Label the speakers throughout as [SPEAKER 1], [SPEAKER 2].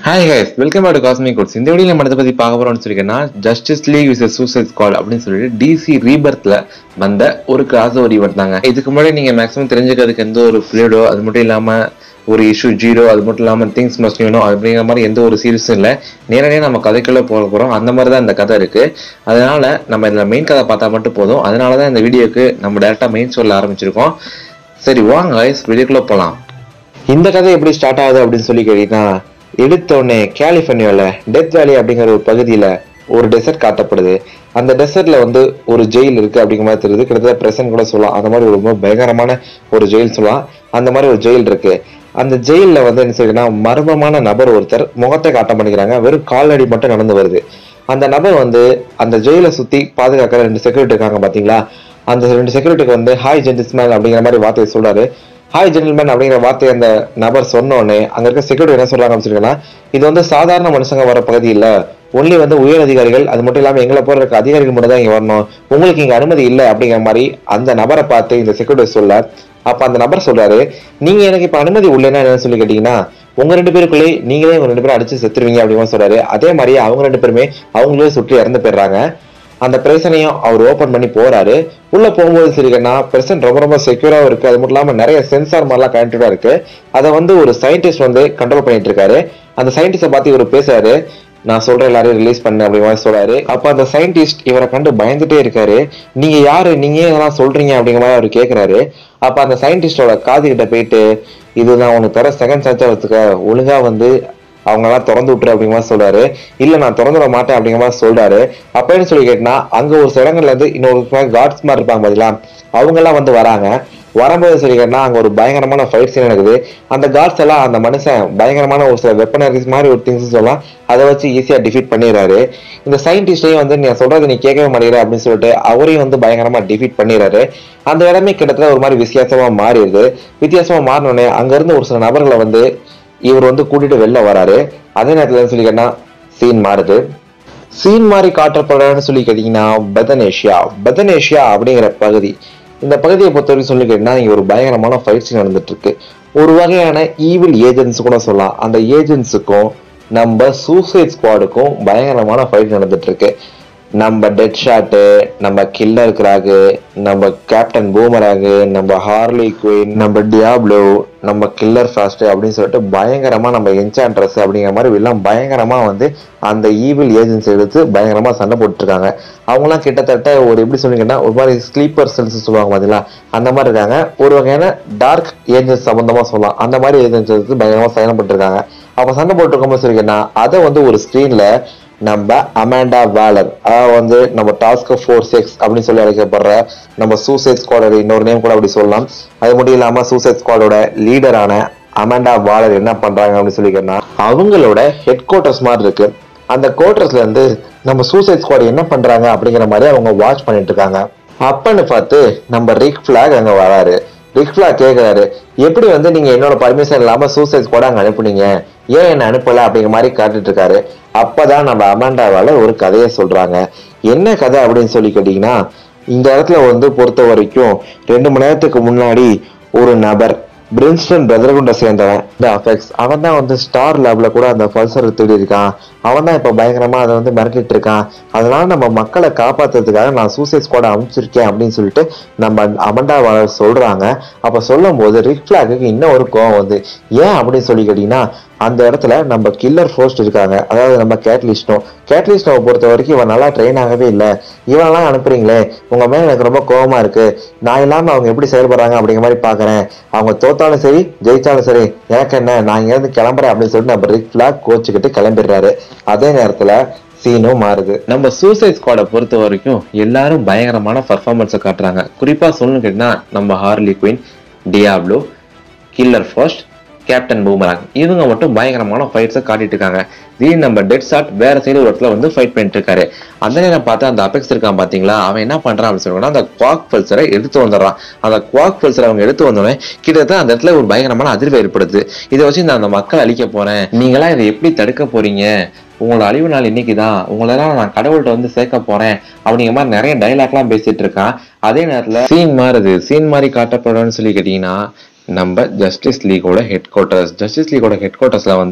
[SPEAKER 1] hi guys welcome to Cosmic Codes இந்த video நம்ம எதை பத்தி பார்க்க போறோம்னு சொல்லிக்கன்னா Justice League versus Suicide Squad அப்படின்னு சொல்லிட்டு டிசி ரீபர்த்ல வந்த ஒரு கிராஸ் ஓவர் ஈவெண்ட் தாங்க இதுக்கு முன்னாடி நீங்க மேக்ஸிமம் தெரிஞ்சுக்கிறதுக்கு எந்த ஒரு ஃபிளூடோ அது மட்டும் இல்லாம ஒரு இஷ்யூ ஜீரோ அது மட்டும் இல்லாம திங்ஸ் மஸ்ட் வேணும் அப்படிங்கிற மாதிரி எந்த ஒரு சீரிஸும் இல்லை நேரடியாக நம்ம கதைக்குள்ள போக போறோம் அந்த மாதிரி தான் இந்த கதை இருக்கு அதனால நம்ம இதுல மெயின் கதை பார்த்தா மட்டும் போதும் அதனால தான் இந்த வீடியோக்கு நம்ம டேரக்டா மெயின் சொல்ல ஆரம்பிச்சிருக்கோம் சரி வாங்க கைஸ் வீடியோக்குள்ள போலாம் இந்த கதை எப்படி ஸ்டார்ட் ஆகுது அப்படின்னு சொல்லி கேட்டீங்கன்னா எடுத்த உடனே கலிஃபோர்னியாவில் டெத் வேலி அப்படிங்கிற ஒரு பகுதியில் ஒரு டெசர்ட் காட்டப்படுது அந்த டெசர்ட்ல வந்து ஒரு ஜெயில் இருக்கு அப்படிங்கிற மாதிரி தெரியுது கிட்டத்தட்ட பிரசன்ட் கூட சொல்லலாம் அந்த மாதிரி ஒரு ரொம்ப பயங்கரமான ஒரு ஜெயில் சொல்லலாம் அந்த மாதிரி ஒரு ஜெயில் இருக்கு அந்த ஜெயில்ல வந்து என்ன செய்யுதுன்னா மர்மமான நபர் ஒருத்தர் முகத்தை காட்ட மாட்டேங்கிறாங்க வெறும் காலடி மட்டும் நடந்து வருது அந்த நபர் வந்து அந்த ஜெயிலை சுத்தி பாதுகாக்கிற ரெண்டு செக்யூரிட்டி இருக்காங்க பாத்தீங்களா அந்த ரெண்டு செக்யூரிட்டிக்கு வந்து ஹாய் ஜென்டிஸ்மேன் அப்படிங்கிற மாதிரி வார்த்தையை சொல்றாரு ஹாய் ஜென்டில்மேன் அப்படிங்கிற வார்த்தையை அந்த நபர் சொன்ன உடனே அங்க இருக்க செக்யூரிட்டி என்ன சொல்றாங்க அப்படின்னு இது வந்து சாதாரண மனுஷங்க வர பகுதி இல்ல ஒன்லி வந்து உயர் அதிகாரிகள் அது மட்டும் இல்லாம எங்களை போற இருக்க அதிகாரிகள் மட்டும் தான் இங்க வரணும் உங்களுக்கு இங்க அனுமதி இல்லை அப்படிங்கிற மாதிரி அந்த நபரை பார்த்து இந்த செக்யூரிட்டி சொல்ல அப்ப அந்த நபர் சொல்றாரு நீங்க எனக்கு இப்ப அனுமதி உள்ளேன்னா என்னன்னு சொல்லி கேட்டீங்கன்னா உங்க ரெண்டு பேருக்குள்ளே நீங்களே உங்க ரெண்டு பேரும் அடிச்சு செத்துருவீங்க அப்படின்னு சொல்றாரு அதே மாதிரி அவங்க ரெண்டு பேருமே அவங்களே சுற்றி இறந்து போயிடுறாங்க அந்த பிரச்சனையும் அவர் ஓபன் பண்ணி போறாரு உள்ள போகும்போது சரிங்கன்னா பிரசன்ட் ரொம்ப ரொம்ப செக்யூராகவும் இருக்கு அது மட்டும் இல்லாம நிறைய சென்சார் மாதிரிலாம் கனெக்டடா இருக்கு அதை வந்து ஒரு சயின்டிஸ்ட் வந்து கண்ட்ரோல் பண்ணிட்டு இருக்காரு அந்த சயின்டிஸ்ட பார்த்து இவர் பேசுறாரு நான் சொல்ற எல்லாரையும் ரிலீஸ் பண்ணு அப்படி மாதிரி சொல்றாரு அப்ப அந்த சயின்டிஸ்ட் இவரை கண்டு பயந்துட்டே இருக்காரு நீங்க யாரு நீங்க ஏன் இதெல்லாம் சொல்றீங்க அப்படிங்கிற மாதிரி அவர் கேக்குறாரு அப்ப அந்த சயின்டிஸ்டோட காது கிட்ட போயிட்டு இது நான் உனக்கு தர செகண்ட் சான்ஸ் வச்சுக்க ஒழுங்கா வந்து அவங்கெல்லாம் திறந்து விட்டுரு அப்படிங்கிற மாதிரி சொல்றாரு இல்ல நான் திறந்து விட மாட்டேன் அப்படிங்கிற மாதிரி சொல்றாரு அப்படின்னு சொல்லி கேட்டினா அங்க ஒரு சில இடங்கள்ல இருந்து இன்னொரு காட்ஸ் மாதிரி இருப்பாங்க பாத்தீங்களா அவங்க எல்லாம் வந்து வராங்க வரும்போது சரி கேட்டா அங்க ஒரு பயங்கரமான ஃபைட் சீன் நடக்குது அந்த காட்ஸ் எல்லாம் அந்த மனுஷன் பயங்கரமான ஒரு சில வெப்பனரிஸ் மாதிரி ஒரு திங்ஸ் சொல்லலாம் அதை வச்சு ஈஸியா டிஃபீட் பண்ணிடுறாரு இந்த சயின்டிஸ்டையும் வந்து நீ சொல்றது நீ கேட்கவே மாட்டேங்கிற அப்படின்னு சொல்லிட்டு அவரையும் வந்து பயங்கரமா டிஃபீட் பண்ணிடுறாரு அந்த இடமே கிட்டத்தட்ட ஒரு மாதிரி வித்தியாசமா மாறிடுது வித்தியாசமா மாறினோடனே அங்க இருந்து ஒரு சில நபர்களை வந்து இவர் வந்து கூட்டிட்டு வெளில வராரு அதே நேரத்துல சொல்லி கேட்டா சீன் மாறுது சீன் மாதிரி காட்டப்படுறன்னு சொல்லி கேட்டீங்கன்னா பெதனேஷியா பெதனேஷியா அப்படிங்கிற பகுதி இந்த பகுதியை பொறுத்தவரைக்கும் சொல்லி கேட்டீங்கன்னா இங்க ஒரு பயங்கரமான ஃபைட் சீன் நடந்துட்டு இருக்கு ஒரு வகையான ஈவில் ஏஜென்ட்ஸ் கூட சொல்லலாம் அந்த ஏஜென்ட்ஸுக்கும் நம்ம சூசைட் ஸ்குவாடுக்கும் பயங்கரமான ஃபைட் நடந்துட்டு இருக்கு நம்ம டெட் ஷாட்டு நம்ம கில்லர் கிராகு நம்ம கேப்டன் பூமராகு நம்ம ஹார்லி குயின் நம்ம டியாப்ளோ நம்ம கில்லர் ஃபாஸ்ட் அப்படின்னு சொல்லிட்டு பயங்கரமா நம்ம என்சான்ட்ரஸ் அப்படிங்கிற மாதிரி எல்லாம் பயங்கரமா வந்து அந்த ஈவில் ஏஜென்சி எடுத்து பயங்கரமா சண்டை போட்டுருக்காங்க அவங்கலாம் கிட்டத்தட்ட ஒரு எப்படி சொன்னீங்கன்னா ஒரு மாதிரி ஸ்லீப்பர் செல்ஸ் சொல்லுவாங்க பாத்தீங்களா அந்த மாதிரி இருக்காங்க ஒரு வகையான டார்க் ஏஜென்ட்ஸ் சம்பந்தமா சொல்லலாம் அந்த மாதிரி ஏஜென்ட்ஸ் எடுத்து பயங்கரமா சண்டை போட்டுருக்காங்க அப்ப சண்டை போட்டுருக்கும்போது சொல்லிங்கன்னா அதை வந்து ஒரு ஸ்கிரீன்ல நம்ம அமாண்டா வேலர் அதாவது வந்து நம்ம டாஸ்க் ஃபோர் சிக்ஸ் அப்படின்னு சொல்லி அழைக்கப்படுற நம்ம சூசைட் ஸ்குவாடோட இன்னொரு நேம் கூட அப்படி சொல்லலாம் அது மட்டும் இல்லாம சூசைட் ஸ்குவாடோட லீடரான அமாண்டா வாலர் என்ன பண்றாங்க அப்படின்னு சொல்லி கேட்டா அவங்களோட ஹெட் குவார்டர்ஸ் மாதிரி இருக்கு அந்த குவார்டர்ஸ்ல இருந்து நம்ம சூசைட் ஸ்குவாட் என்ன பண்றாங்க அப்படிங்கிற மாதிரி அவங்க வாட்ச் பண்ணிட்டு இருக்காங்க அப்பன்னு பார்த்து நம்ம ரிக் பிளாக் அங்க வராரு ரிக் பிளாக் கேக்குறாரு எப்படி வந்து நீங்க என்னோட பர்மிஷன் இல்லாம சூசைட் ஸ்குவாட் அங்க அனுப்புனீங்க ஏன் என்ன அனுப்பல அப்படிங்கிற மாதிரி காட்டுட்டு இருக்காரு அப்பதான் நம்ம அமாண்டாவால ஒரு கதையை சொல்றாங்க என்ன கதை அப்படின்னு சொல்லி கேட்டீங்கன்னா இந்த இடத்துல வந்து பொறுத்த வரைக்கும் ரெண்டு மணி நேரத்துக்கு முன்னாடி ஒரு நபர் பிரின்ஸ்டன் பிரதர்குண்டை சேர்ந்தவன் இந்த அஃபெக்ட்ஸ் அவன் தான் வந்து ஸ்டார் லேப்ல கூட அந்த பல்சர் தேடி இருக்கான் அவன் தான் இப்ப பயங்கரமா அதை வந்து மிரட்டிட்டு இருக்கான் அதனால நம்ம மக்களை காப்பாத்துறதுக்காக நான் சூசைட் ஸ்குவாட அனுப்பிச்சிருக்கேன் அப்படின்னு சொல்லிட்டு நம்ம அமண்டா சொல்றாங்க அப்ப சொல்லும் போது ரிக் பிளாக்கு இன்னும் ஒரு கோவம் வந்து ஏன் அப்படின்னு சொல்லி கேட்டீங்கன்னா அந்த இடத்துல நம்ம கில்லர் ஃபோர்ஸ்ட் இருக்காங்க அதாவது நம்ம கேட்லிஸ்டோ கேட்லிஸ்டோவை பொறுத்த வரைக்கும் இவன் நல்லா ட்ரெயின் ஆகவே இல்லை இவனெல்லாம் அனுப்புறீங்களே உங்க மேல எனக்கு ரொம்ப கோவமா இருக்கு நான் இல்லாம அவங்க எப்படி செயல்படுறாங்க அப்படிங்கிற மாதிரி பாக்குறேன் அவங்க தோத்தாலும் சரி ஜெயிச்சாலும் சரி எனக்கு என்ன நான் இங்க இருந்து கிளம்புறேன் அப்படின்னு சொல்லிட்டு நம்ம ரிக் பிளாக் கோச்சுக்கிட்டு கிளம்பிடுறாரு அதே நேரத்துல சீனும் மாறுது நம்ம சூசைட் ஸ்குவாடை பொறுத்த வரைக்கும் எல்லாரும் பயங்கரமான பர்ஃபார்மன்ஸை காட்டுறாங்க குறிப்பா சொல்லணும் கேட்டா நம்ம Harley Quinn Diablo Killer first Captain Boomerang இவங்க மட்டும் பயங்கரமான ஃபைட்ஸை காட்டிட்டு இருக்காங்க திடீர்னு நம்ம டெட் ஷாட் வேற சைடு ஒரு இடத்துல வந்து ஃபைட் பண்ணிட்டு இருக்காரு அந்த நேரம் பார்த்தா அந்த அபெக்ஸ் இருக்கான் பாத்தீங்களா அவன் என்ன பண்றான் அப்படின்னு சொன்னா அந்த குவாக் பல்சரை எடுத்து வந்துடுறான் அந்த குவாக் பல்சரை அவங்க எடுத்து வந்தோடனே கிட்டத்தட்ட அந்த இடத்துல ஒரு பயங்கரமான அதிர்வு ஏற்படுது இதை வச்சு நான் அந்த மக்கள் அழிக்க போறேன் நீங்களாம் இதை எப்படி தடுக்க போறீங்க உங்களோட அழிவு நாள் இன்னைக்கு தான் உங்களெல்லாம் நான் கடவுள்கிட்ட வந்து சேர்க்க போறேன் அப்படிங்கிற மாதிரி நிறைய டைலாக்லாம் பேசிட்டு இருக்கான் அதே நேரத்துல சீன் மாறுது சீன் மாதிரி காட்டப்படும்னு சொல்லி கேட்டீங்கன்னா நம்ம ஜஸ்டிஸ் லீகோட ஹெட் குவார்ட்டர்ஸ் ஜஸ்டிஸ் லீகோட ஹெட் குவார்ட்டர்ஸ்ல வந்து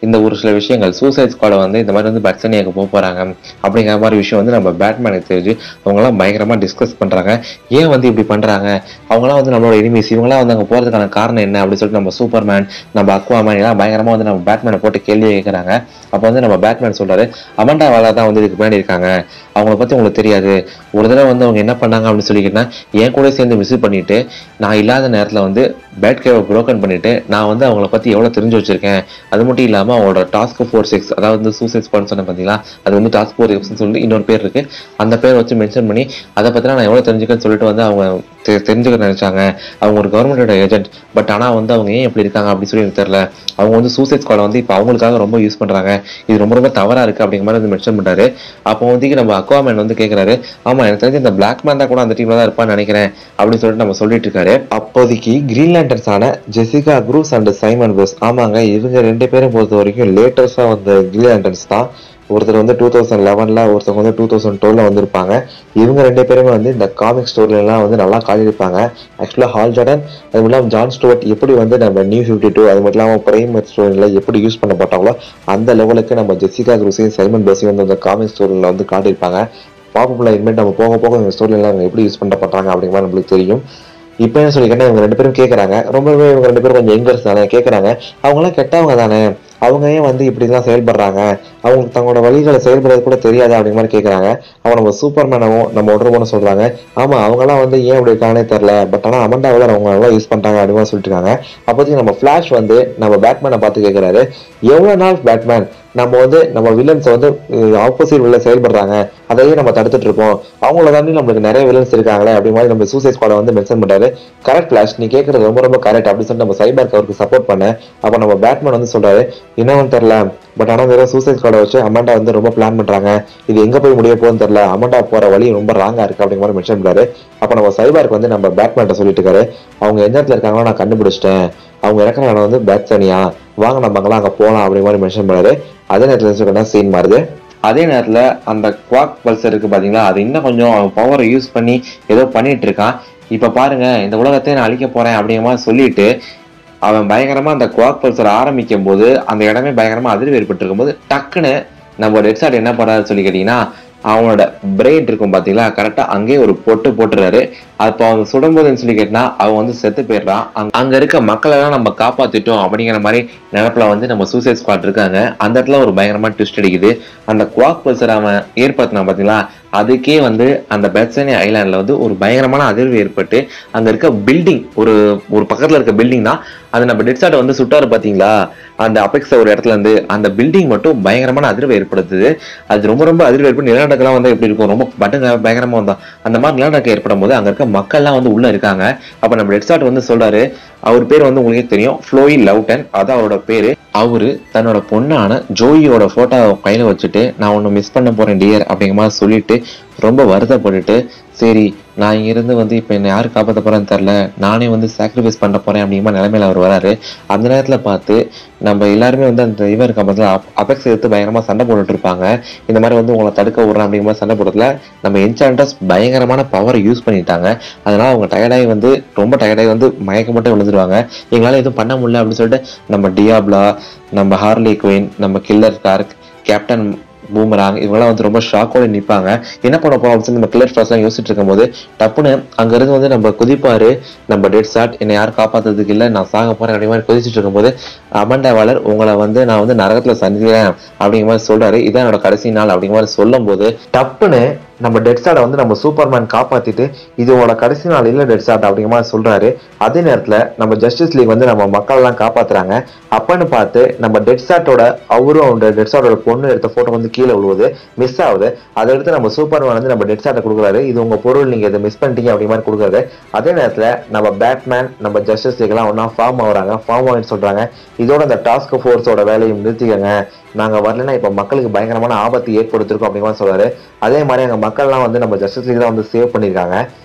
[SPEAKER 1] இந்த ஒரு சில விஷயங்கள் சூசைட் ஸ்குவாட வந்து இந்த மாதிரி வந்து பட்சனியாக்கு போக போறாங்க அப்படிங்கிற மாதிரி விஷயம் வந்து நம்ம பேட்மேனுக்கு தெரிஞ்சு அவங்களாம் பயங்கரமா டிஸ்கஸ் பண்றாங்க ஏன் வந்து இப்படி பண்றாங்க அவங்களாம் வந்து நம்மளோட எனிமிஸ் இவங்களாம் வந்து அங்க போறதுக்கான காரணம் என்ன அப்படின்னு சொல்லிட்டு நம்ம சூப்பர்மேன் நம்ம அக்வாமேன் எல்லாம் பயங்கரமா வந்து நம்ம பேட்மேனை போட்டு கேள்வி கேட்கறாங்க அப்போ வந்து நம்ம பேட்மேன் சொல்றாரு அமண்டா வாலா தான் வந்து இதுக்கு பின்னாடி இருக்காங்க அவங்கள பத்தி உங்களுக்கு தெரியாது ஒரு தடவை வந்து அவங்க என்ன பண்ணாங்க அப்படின்னு சொல்லிக்கிட்டா என் கூட சேர்ந்து மிஸ் பண்ணிட்டு நான் இல்லாத நேரத்துல வந்து பேட் கேவை ப்ரோக்கன் பண்ணிட்டு நான் வந்து அவங்கள பத்தி எவ்வளவு தெரிஞ்சு வச்சிருக்கேன் அது மட்டும் இல்லாம அவங்களோட டாஸ்க் ஃபோர் சிக்ஸ் அதாவது வந்து சூசைட் ஸ்பாட் சொன்ன பாத்தீங்களா அது வந்து டாஸ்க் ஃபோர் சிக்ஸ் சொல்லி இன்னொரு பேர் இருக்கு அந்த பேரை வச்சு மென்ஷன் பண்ணி அதை பத்தினா நான் எவ்வளவு தெரிஞ்சுக்கன்னு சொல்லிட்டு வந்து அவங்க தெ- தெரிஞ்சுக்க நினைச்சாங்க அவங்க ஒரு கவர்மெண்டோட ஏஜென்ட் பட் ஆனா வந்து அவங்க ஏன் இப்படி இருக்காங்க அப்படி சொல்லி எனக்கு தெரியல அவங்க வந்து சூசைட் ஸ்குவாட வந்து இப்போ அவங்களுக்காக ரொம்ப யூஸ் பண்றாங்க இது ரொம்ப ரொம்ப தவறா இருக்கு அப்படிங்கிற மாதிரி வந்து மென்ஷன் பண்றாரு அப்போ வந்து நம்ம அக்வாமேன் வந்து கேக்குறாரு ஆமா எனக்கு தெரிஞ்சு இந்த பிளாக் மேன் தான் கூட அந்த டீம்ல தான் இருப்பான்னு நினைக்கிறேன் அப்படின்னு சொல்லிட்டு நம்ம சொல்லிட்டு இருக்காரு அப்போதைக்கு கிரீன் லேண்டர்ஸ் ஆன Jessica Cruz and Simon Bruce ஆமாங்க இவங்க ரெண்டு பேரும் பொறுத்த வரைக்கும் லேட்டஸ்டா வந்த கிரீன் லேண்டர்ஸ் தான் ஒருத்தர் வந்து டூ தௌசண்ட் லெவன்ல ஒருத்தவங்க வந்து டூ தௌசண்ட் டுவெல்ல வந்திருப்பாங்க இவங்க ரெண்டு பேருமே வந்து இந்த காமிக் ஸ்டோரில எல்லாம் வந்து நல்லா காட்டியிருப்பாங்க ஆக்சுவலா ஹால் ஜார்டன் அது மட்டும் இல்லாமல் ஜான் ஸ்டுவர்ட் எப்படி வந்து நம்ம நியூ ஃபிஃப்டி டூ அது மட்டும் இல்லாமல் பிரைம் ஸ்டோரியில் எப்படி யூஸ் பண்ணப்பட்டாங்களோ அந்த லெவலுக்கு நம்ம ஜெசிகா குரூஸையும் சைமன் பஸையும் வந்து அந்த காமிக் ஸ்டோரியில் வந்து காட்டியிருப்பாங்க பாப்புலர் இனிமேல் நம்ம போக போக இந்த ஸ்டோரியில் அவங்க எப்படி யூஸ் பண்ணப்பட்டாங்க அப்படிங்கிற மாதிரி நம்மளுக்கு தெரியும் இப்போ என்ன சொல்லி கேட்டால் இவங்க ரெண்டு பேரும் கேட்குறாங்க ரொம்பவே இவங்க ரெண்டு பேரும் கொஞ்சம் யங்கர்ஸ் தானே கேட்குறாங்க அவங்களாம் கெட்டவங்க தானே அவங்க ஏன் வந்து இப்படிலாம் செயல்படுறாங்க அவங்களுக்கு தங்களோட வழிகளை செயல்படுறது கூட தெரியாது அப்படிங்கிற மாதிரி கேட்குறாங்க அவன் நம்ம சூப்பர்மேனவும் நம்ம உடம்புன்னு சொல்றாங்க ஆமா அவங்கலாம் வந்து ஏன் இப்படி இருக்காங்கன்னே தெரில பட் ஆனால் அமண்டாவில் அவங்க நல்லா யூஸ் பண்றாங்க அப்படின்னு மாதிரி சொல்லிட்டு இருக்காங்க அப்போதைக்கு நம்ம ஃபிளாஷ் வந்து நம்ம பேட்மேனை பார்த்து கேட்குறாரு எவ்வளோ நாள் பேட்மேன் நம்ம வந்து நம்ம வில்லன்ஸ் வந்து ஆப்போசிட் வில்ல செயல்படுறாங்க அதையே நம்ம தடுத்துட்டு இருக்கோம் அவங்கள தாண்டி நம்மளுக்கு நிறைய வில்லன்ஸ் இருக்காங்களே அப்படி மாதிரி நம்ம சூசைட் ஸ்குவாட வந்து மென்ஷன் பண்றாரு கரெக்ட் ஃபிளாஷ் நீ கேட்கறது ரொம்ப ரொம்ப கரெக்ட் அப்படின்னு சொல்லிட்டு நம்ம சைபர் அவருக்கு சப்போர்ட் பண்ண அப்போ நம்ம பேட்மேன் வந்து சொல்றாரு என்னவன்னு தெரியல பட் ஆனால் வெறும் சூசைட் ஸ்குவாட வச்சு அமண்டா வந்து ரொம்ப பிளான் பண்றாங்க இது எங்க போய் முடிய போகுதுன்னு தெரியல அமண்டா போற வழி ரொம்ப ராங்கா இருக்கு அப்படிங்கிற மாதிரி மென்ஷன் பண்றாரு அப்போ நம்ம சைபருக்கு வந்து நம்ம பேட்மேன்ட்ட சொல்லிட்டு இருக்காரு அவங்க எந்த இடத்துல இருக்காங்களோ நான் கண்டுபிடிச்சிட்டேன் அவங்க இறக்குற இடம் வந்து பேக் தனியா வாங்க நம்ம அங்கெல்லாம் அங்க போலாம் அப்படிங்கிற மாதிரி மென்ஷன் பண்ணாரு அதே நேரத்தில் சீன் மாறுது அதே நேரத்துல அந்த குவாக் பல்சர் இருக்கு பாத்தீங்களா அது இன்னும் கொஞ்சம் பவரை யூஸ் பண்ணி ஏதோ பண்ணிட்டு இருக்கான் இப்ப பாருங்க இந்த உலகத்தை நான் அழிக்க போறேன் அப்படிங்கிற மாதிரி சொல்லிட்டு அவன் பயங்கரமா அந்த குவாக் பல்சர் ஆரம்பிக்கும் போது அந்த இடமே பயங்கரமா அதிர்வு ஏற்பட்டு போது டக்குன்னு நம்ம ரெட்சார்ட் என்ன பண்ணாரு சொல்லி கேட்டீங்கன்னா அவனோட பிரெயின் இருக்கும் பாத்தீங்களா கரெக்டா அங்கேயே ஒரு பொட்டு போட்டுறாரு அப்போ அவங்க சுடும்போதுன்னு சொல்லி கேட்டா அவன் வந்து செத்து போயிடுறான் அங்க- அங்க இருக்க மக்களை எல்லாம் நம்ம காப்பாத்திட்டோம் அப்படிங்கிற மாதிரி நினைப்புல வந்து நம்ம சூசைட் ஸ்குவாட் இருக்காங்க அந்த இடத்துல ஒரு பயங்கரமா ட்விஸ்ட் அடிக்குது அந்த குவாக் பல்சர் அவன் ஏற்படுத்தினான் பாத்தீங்களா அதுக்கே வந்து அந்த பெட்சனி ஐலாண்ட்ல வந்து ஒரு பயங்கரமான அதிர்வு ஏற்பட்டு அங்க இருக்க பில்டிங் ஒரு ஒரு பக்கத்துல இருக்க பில்டிங் தான் அது நம்ம டெட்ஸாட்டை வந்து சுட்டாரு பாத்தீங்களா அந்த அபெக்ஸ் ஒரு இடத்துல இருந்து அந்த பில்டிங் மட்டும் பயங்கரமான அதிர்வு ஏற்படுத்துது அது ரொம்ப ரொம்ப அதிர்வு ஏற்பட்டு நிலநடுக்கெல்லாம் வந்து எப்படி இருக்கும் ரொம்ப பட்டுங்க பயங்கரமா வந்தா அந்த மாதிரி நிலநடுக்கம் ஏற்படும் போது அங்க இருக்க மக்கள்லாம் வந்து உள்ள இருக்காங்க அப்ப நம்ம டெட்ஸாட் வந்து சொல்றாரு அவர் பேர் வந்து உங்களுக்கே தெரியும் ஃப்ளோயி லவுட்டன் அதான் அவரோட பேரு அவரு தன்னோட பொண்ணான ஜோயியோட போட்டோ கையில வச்சுட்டு நான் ஒன்னு மிஸ் பண்ண போறேன் டியர் அப்படிங்கிற மாதிரி சொல்லிட்டு ரொம்ப வருத்தப்பட்டுட்டு சரி நான் இங்க இருந்து வந்து இப்ப என்ன யாரு காப்பாத்த போறேன்னு தெரியல நானே வந்து சாக்ரிஃபைஸ் பண்ண போறேன் அப்படிங்கிற மாதிரி நிலைமையில அவர் வராரு அந்த நேரத்துல பார்த்து நம்ம எல்லாருமே வந்து அந்த இவர் இருக்க பார்த்தா அபெக்ஸ் எடுத்து பயங்கரமா சண்டை போட்டுட்டு இருப்பாங்க இந்த மாதிரி வந்து உங்களை தடுக்க விடுறேன் அப்படிங்கிற மாதிரி சண்டை போடுறதுல நம்ம என்சாண்டர்ஸ் பயங்கரமான பவரை யூஸ் பண்ணிட்டாங்க அதனால அவங்க டயர்டாகி வந்து ரொம்ப டயர்டாகி வந்து மயக்கப்பட்டு விழுந்துருவாங்க எங்களால எதுவும் பண்ண முடியல அப்படின்னு சொல்லிட்டு நம்ம டியாப்லா நம்ம ஹார்லி குயின் நம்ம கில்லர் கார்க் கேப்டன் பூமராங் இவங்கெல்லாம் வந்து ரொம்ப ஷாக்கோட நிப்பாங்க என்ன பண்ண போறோம் அப்படின்னு சொல்லி நம்ம கில்லர் ஃபாஸ்ட்லாம் யோசிச்சுட்டு இருக்கும்போது டப்புன்னு அங்க இருந்து வந்து நம்ம குதிப்பாரு நம்ம டெட் ஷாட் என்னை யாரும் காப்பாத்துறதுக்கு இல்லை நான் சாக போறேன் அப்படிங்கிற மாதிரி குதிச்சுட்டு இருக்கும்போது அமண்டாவாளர் உங்களை வந்து நான் வந்து நரகத்துல சந்திக்கிறேன் அப்படிங்கிற மாதிரி சொல்றாரு இதான் என்னோட கடைசி நாள் அப்படிங்கிற மாதிரி சொல்லும் போது டப்புன்னு நம்ம டெட் ஸ்டார்டை வந்து நம்ம சூப்பர்மேன் காப்பாத்திட்டு இது உங்களோட கடைசி நாள் இல்ல டெட் ஸ்டார்ட் அப்படிங்கிற மாதிரி சொல்றாரு அதே நேரத்துல நம்ம ஜஸ்டிஸ் லீக் வந்து நம்ம மக்கள் எல்லாம் காப்பாத்துறாங்க அப்பன்னு பார்த்து நம்ம டெட் ஸ்டார்ட்டோட அவரும் அவரோட டெட் ஸ்டார்ட்டோட பொண்ணு எடுத்த போட்டோ வந்து கீழே விழுவுது மிஸ் ஆகுது அதை எடுத்து நம்ம சூப்பர்மேன் வந்து நம்ம டெட் ஸ்டார்ட்டை கொடுக்குறாரு இது உங்க பொருள் நீங்க இதை மிஸ் பண்ணிட்டீங்க அப்படிங்கிற மாதிரி கொடுக்குறாரு அதே நேரத்துல நம்ம பேட்மேன் நம்ம ஜஸ்டிஸ் லீக் எல்லாம் ஒன்னா ஃபார்ம் ஆகுறாங்க ஃபார்ம் ஆகிட்டு சொல்றாங்க இதோட இந்த டாஸ்க் ஃபோர்ஸோட வேலையை நிறுத்திக்கங்க நாங்க வரலைன்னா இப்ப மக்களுக்கு பயங்கரமான ஆபத்து ஏற்படுத்திருக்கோம் அப்படிங்கிற மாதிரி சொல்றாரு அதே மாதிரி அங்க மக்கள்லாம் வந்து நம்ம ஜஸ்டிஸ் லீக் தான் வந்து சேவ் பண்ணியிருக்காங்க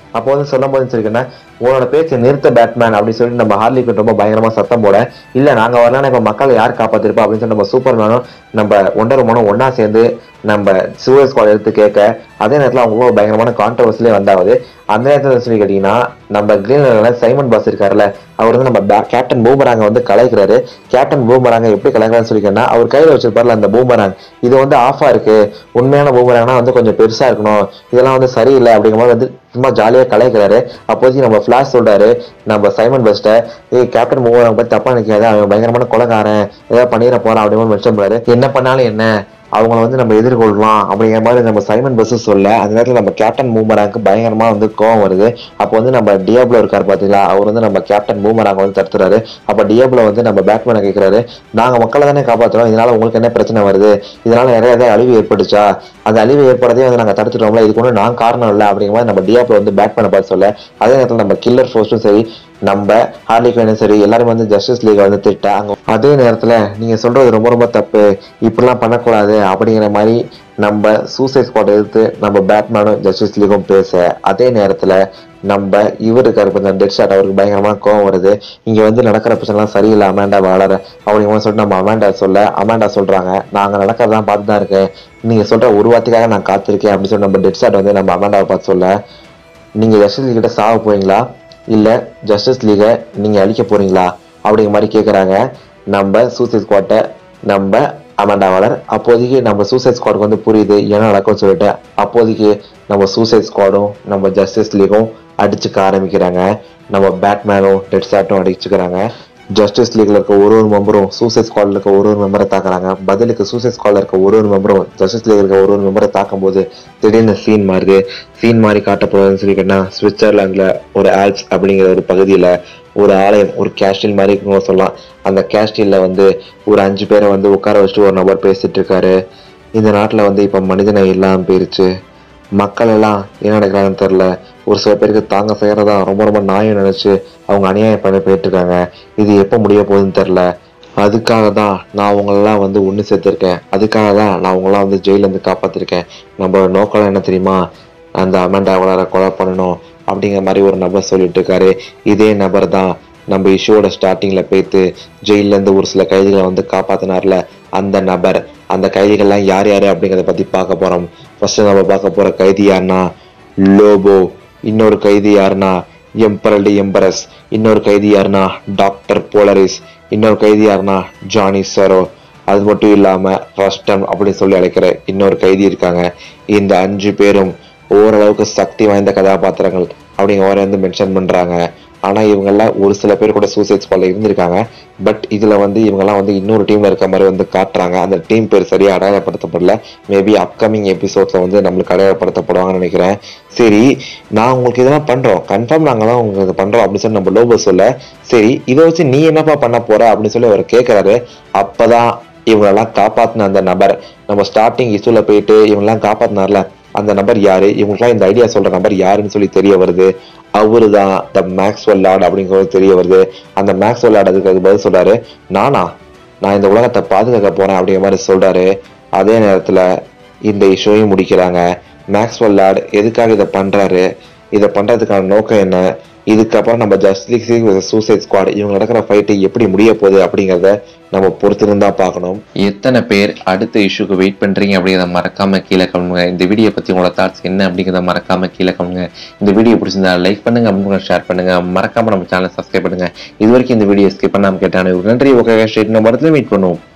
[SPEAKER 1] அப்போ வந்து சொல்லும் போது சொல்லிருக்கேன்னா உன்னோட பேச்சை நிறுத்த பேட்மேன் அப்படின்னு சொல்லிட்டு நம்ம ஹார்லி குயின் ரொம்ப பயங்கரமா சத்தம் போட இல்ல நாங்க வரலாம் இப்ப மக்களை யார் காப்பாத்திருப்பா அப்படின்னு சொல்லி நம்ம சூப்பர்மேனும் நம்ம ஒண்டர் உமனும் ஒன்னா சேர்ந்து நம்ம சூயர் ஸ்குவாட் எடுத்து கேட்க அதே நேரத்துல அவங்க ஒரு பயங்கரமான கான்ட்ரவர்சிலே வந்தாவது அந்த நேரத்துல சொல்லி கேட்டீங்கன்னா நம்ம கிரீன் சைமன் பாஸ் இருக்காருல்ல அவர் வந்து நம்ம பே- கேப்டன் பூமராங்க வந்து கலாய்க்கிறாரு கேப்டன் பூமராங்க எப்படி கலாய்க்கிறான்னு சொல்லிக்கன்னா அவர் கையில வச்சிருப்பார்ல அந்த பூமராங் இது வந்து ஆஃபா இருக்கு உண்மையான பூமராங்னா வந்து கொஞ்சம் பெருசா இருக்கணும் இதெல்லாம் வந்து சரியில்லை அப்படிங்கிற மாதிரி வந்து சும்மா ஜாலியா கலாய்க்கிறாரு அப்போதைக்கு நம்ம ஃபிளாஷ் சொல்றாரு நம்ம சைமன் பஸ்ட ஏய் கேப்டன் பூமராங் பத்தி தப்பா நினைக்காத அவன் பயங்கரமான கொலைகாரன் ஏதாவது பண்ணிட போறான் அப்படின்னு மென்ஷன் பண்ணாரு என்ன பண்ணாலும் என்ன அவங்கள வந்து நம்ம எதிர்கொள்ளலாம் அப்படிங்கிற மாதிரி நம்ம சைமன் பஸ் சொல்ல அந்த நேரத்தில் நம்ம கேப்டன் பூமராங்க்கு பயங்கரமா வந்து கோவம் வருது அப்போ வந்து நம்ம டியாப்ளோ இருக்காரு பாத்தீங்களா அவர் வந்து நம்ம கேப்டன் பூமராங்க வந்து தடுத்துறாரு அப்ப டியாப்ளோ வந்து நம்ம பேட்மேனை கேட்கிறாரு நாங்க மக்களை தானே காப்பாத்துறோம் இதனால உங்களுக்கு என்ன பிரச்சனை வருது இதனால நிறைய ஏதாவது அழிவு ஏற்பட்டுச்சா அந்த அழிவு ஏற்படுறதே வந்து நாங்க தடுத்துட்டோம்ல இதுக்கு ஒன்றும் நான் காரணம் இல்லை அப்படிங்கிற மாதிரி நம்ம டியாப்ளோ வந்து பேட்மேனை பார்த்து சொல்ல அதே நேரத்தில் நம்ம கில்லர் ஃபோர்ஸும் சரி நம்ம ஹார்லி குயினும் சரி எல்லாரும் வந்து ஜஸ்டிஸ் லீக் வந்து திட்டாங்க அதே நேரத்துல நீங்க சொல்றது ரொம்ப ரொம்ப தப்பு இப்படிலாம் பண்ணக்கூடாது அப்படிங்கிற மாதிரி நம்ம சூசைட் ஸ்குவாட் எதிர்த்து நம்ம பேட்மேனும் ஜஸ்டிஸ் லீகும் பேச அதே நேரத்துல நம்ம இவர் இருக்காரு கொஞ்சம் டெட் ஷாட் அவருக்கு பயங்கரமா கோவம் வருது இங்க வந்து நடக்கிற பிரச்சனைலாம் சரியில்லை அமேண்டா வளர அப்படிங்கிற மாதிரி சொல்லிட்டு நம்ம அமேண்டா சொல்ல அமேண்டா சொல்றாங்க நாங்க நடக்கிறதான் பார்த்து தான் இருக்கேன் நீங்க சொல்ற ஒரு வார்த்தைக்காக நான் காத்திருக்கேன் அப்படின்னு சொல்லி நம்ம டெட் ஷாட் வந்து நம்ம அமேண்டாவை பார்த்து சொல்ல நீங்க ஜஸ்டிஸ் லீக் கிட்ட சாக போறீங்களா இல்ல ஜஸ்டிஸ் லீகை நீங்க அழிக்க போறீங்களா அப்படிங்கிற மாதிரி கேக்குறாங்க நம்ம சூசைட் ஸ்குவாட்டை நம்ம அமண்டாவலர் அப்போதைக்கு நம்ம சூசைட் ஸ்குவாடுக்கு வந்து புரியுது என்ன நடக்கும்னு சொல்லிட்டு அப்போதைக்கு நம்ம சூசைட் ஸ்குவாடும் நம்ம ஜஸ்டிஸ் லீகும் அடிச்சுக்க ஆரம்பிக்கிறாங்க நம்ம பேட்மேனும் டெட் ஷாட்டும் அடிச்சுக்கிறாங்க ஜஸ்டிஸ் லீக்ல இருக்க ஒரு ஒரு மெம்பரும் சூசைட் ஸ்குவாட்ல இருக்க ஒரு ஒரு மெம்பரை தாக்குறாங்க பதிலுக்கு சூசைட் ஸ்குவாட்ல இருக்க ஒரு ஒரு மெம்பரும் ஜஸ்டிஸ் லீக் இருக்க ஒரு ஒரு மெம்பரை தாக்கும் போது திடீர்னு சீன் மாறுது சீன் மாறி காட்டப்படுறதுன்னு சொல்லி கேட்டா சுவிட்சர்லாந்துல ஒரு ஆல்ப்ஸ் அப்படிங்கிற ஒரு பகுதியில ஒரு ஆலயம் ஒரு கேஸ்டில் மாதிரி இருக்குன்னு சொல்லலாம் அந்த கேஸ்டில்ல வந்து ஒரு அஞ்சு பேரை வந்து உட்கார வச்சுட்டு ஒரு நபர் பேசிட்டு இருக்காரு இந்த நாட்டுல வந்து இப்ப மனிதனை இல்லாம போயிருச்சு மக்கள் எல்லாம் என்ன நடக்கிறாங்கன்னு தெரியல ஒரு சில பேருக்கு தாங்க செய்யறதா ரொம்ப ரொம்ப நியாயம் நினைச்சு அவங்க அநியாயம் பண்ணி போயிட்டு இருக்காங்க இது எப்போ முடிய போகுதுன்னு தெரியல அதுக்காக தான் நான் உங்களெல்லாம் வந்து ஒன்று சேர்த்துருக்கேன் அதுக்காக தான் நான் உங்களெல்லாம் வந்து ஜெயிலேருந்து காப்பாற்றிருக்கேன் நம்ம நோக்கம் என்ன தெரியுமா அந்த அமெண்டா வளர கொலை பண்ணணும் அப்படிங்கிற மாதிரி ஒரு நபர் சொல்லிட்டு இருக்காரு இதே நபர் தான் நம்ம இஷ்யூவோட ஸ்டார்டிங்ல போய்த்து ஜெயில்ல இருந்து ஒரு சில கைதிகளை வந்து காப்பாத்தினார்ல அந்த நபர் அந்த கைதிகள்லாம் யார் யாரு அப்படிங்கறத பத்தி பார்க்க போறோம் ஃபர்ஸ்ட் நம்ம பார்க்க போற கைதி யாருன்னா லோபோ இன்னொரு கைதி யாருன்னா எம்பரல்டி எம்பரஸ் இன்னொரு கைதி யாருன்னா டாக்டர் போலரிஸ் இன்னொரு கைதி யாருன்னா ஜானி சரோ அது மட்டும் இல்லாம ரஸ்டன் அப்படின்னு சொல்லி அழைக்கிற இன்னொரு கைதி இருக்காங்க இந்த அஞ்சு பேரும் ஓரளவுக்கு சக்தி வாய்ந்த கதாபாத்திரங்கள் அப்படிங்கிற மாதிரி வந்து மென்ஷன் பண்றாங்க ஆனா இவங்கெல்லாம் ஒரு சில பேர் கூட சூசைட் ஸ்குவாட்ல இருந்திருக்காங்க பட் இதுல வந்து இவங்கெல்லாம் வந்து இன்னொரு டீம்ல இருக்க மாதிரி வந்து காட்டுறாங்க அந்த டீம் பேர் சரியா அடையாளப்படுத்தப்படல மேபி அப்கமிங் எபிசோட்ஸ்ல வந்து நம்மளுக்கு அடையாளப்படுத்தப்படுவாங்கன்னு நினைக்கிறேன் சரி நான் உங்களுக்கு இதெல்லாம் பண்றோம் கன்ஃபார்ம் நாங்க தான் உங்களுக்கு இது பண்றோம் அப்படின்னு சொல்லி நம்ம லோபோ சொல்ல சரி இதை வச்சு நீ என்னப்பா பண்ண போற அப்படின்னு சொல்லி அவர் கேட்கிறாரு அப்பதான் இவங்களெல்லாம் காப்பாத்தின அந்த நபர் நம்ம ஸ்டார்டிங் இஷ்யூல போயிட்டு இவங்கெல்லாம் காப்பாத்தினார்ல அந்த நபர் யாரு இவங்களுக்குலாம் இந்த ஐடியா சொல்ற நபர் யாருன்னு சொல்லி தெரிய வருது அவரு தான் த மேக்ஸ்வெல் லார்ட் அப்படிங்கிறது தெரிய வருது அந்த மேக்ஸ்வெல் லார்ட் அதுக்கு அதுக்கு பதில் சொல்றாரு நானா நான் இந்த உலகத்தை பாதுகாக்க போறேன் அப்படிங்கிற மாதிரி சொல்றாரு அதே நேரத்துல இந்த இஷ்யூவையும் முடிக்கிறாங்க மேக்ஸ்வெல் லார்ட் எதுக்காக இதை பண்றாரு இதை பண்றதுக்கான நோக்கம் என்ன இதுக்கப்புறம் நம்ம ஜஸ்டிஸ் சூசைட் ஸ்குவாட் இவங்க நடக்கிற ஃபைட்டு எப்படி முடிய போகுது அப்படிங்கறத நம்ம பொறுத்திருந்தா பார்க்கணும் எத்தனை பேர் அடுத்த இஷ்யூக்கு வெயிட் பண்றீங்க அப்படிங்கிறத மறக்காம கீழே கமெண்ட்ங்க இந்த வீடியோ பத்தி உங்களோட தாட்ஸ் என்ன அப்படிங்கிறத மறக்காம கீழே கமெண்ட்ங்க இந்த வீடியோ பிடிச்சிருந்தா லைக் பண்ணுங்க அப்படின்னு ஷேர் பண்ணுங்க மறக்காம நம்ம சேனல் சப்ஸ்கிரைப் பண்ணுங்க இது வரைக்கும் இந்த வீடியோ ஸ்கிப் பண்ணாம கேட்டானே நன்றி ஓகே ஸ்ட்ரெயிட் நம்ம மீட் பண்ணுவோம்